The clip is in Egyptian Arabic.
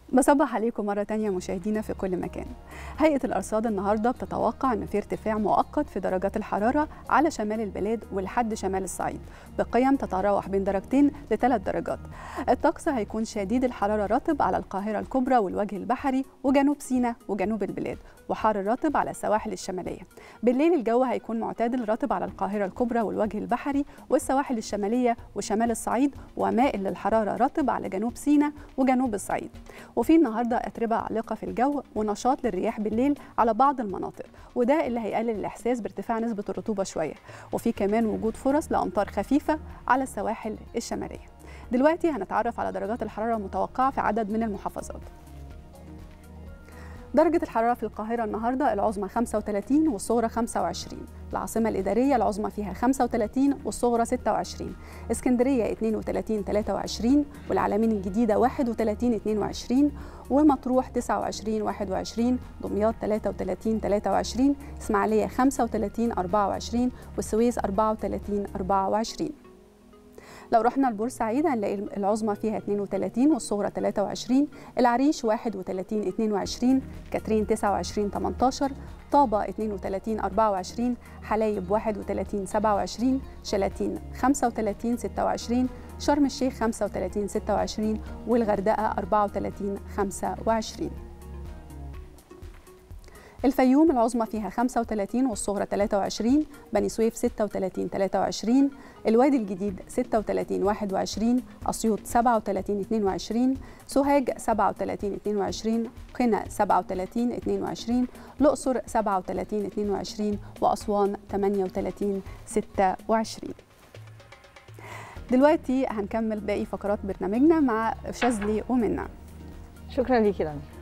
بصبح عليكم مرة تانية مشاهدينا في كل مكان هيئة الأرصاد النهاردة بتتوقع أن في ارتفاع مؤقت في درجات الحرارة على شمال البلاد ولحد شمال الصعيد بقيم تتراوح بين درجتين لثلاث درجات الطقس هيكون شديد الحرارة رطب على القاهرة الكبرى والوجه البحري وجنوب سيناء وجنوب البلاد وحار الرطب على السواحل الشمالية بالليل الجو هيكون معتدل رطب على القاهرة الكبرى والوجه البحري والسواحل الشمالية وشمال الصعيد ومائل للحرارة رطب على جنوب سيناء وجنوب الصعيد وفي النهارده اتربه عالقه في الجو ونشاط للرياح بالليل على بعض المناطق وده اللي هيقلل الاحساس بارتفاع نسبه الرطوبه شويه وفي كمان وجود فرص لامطار خفيفه على السواحل الشماليه دلوقتي هنتعرف على درجات الحراره المتوقعه في عدد من المحافظات درجة الحرارة في القاهرة النهاردة العظمى 35 والصغرى 25 العاصمة الإدارية العظمى فيها 35 والصغرى 26 اسكندرية 32 23 والعلمين الجديدة 31 22 ومطروح 29 21 دمياط 33 23 اسماعيلية 35 24 والسويس 34 24 لو رحنا لبورسعيد هنلاقي العظمى فيها 32 والصغرى 23 العريش 31 22 كاترين 29 18 طابة 32 24 حلايب 31 27 شلاتين 35 26 شرم الشيخ 35 26 والغردقة 34 25 الفيوم العظمى فيها 35 والصغرى 23 بني سويف 36 23 الوادي الجديد 36 21 أسيوط 37 22 سوهاج 37 22 قنا 37 22 الأقصر 37 22 وأسوان 38 26 دلوقتي هنكمل باقي فقرات برنامجنا مع شاذلي ومنى شكرا ليكي رانيا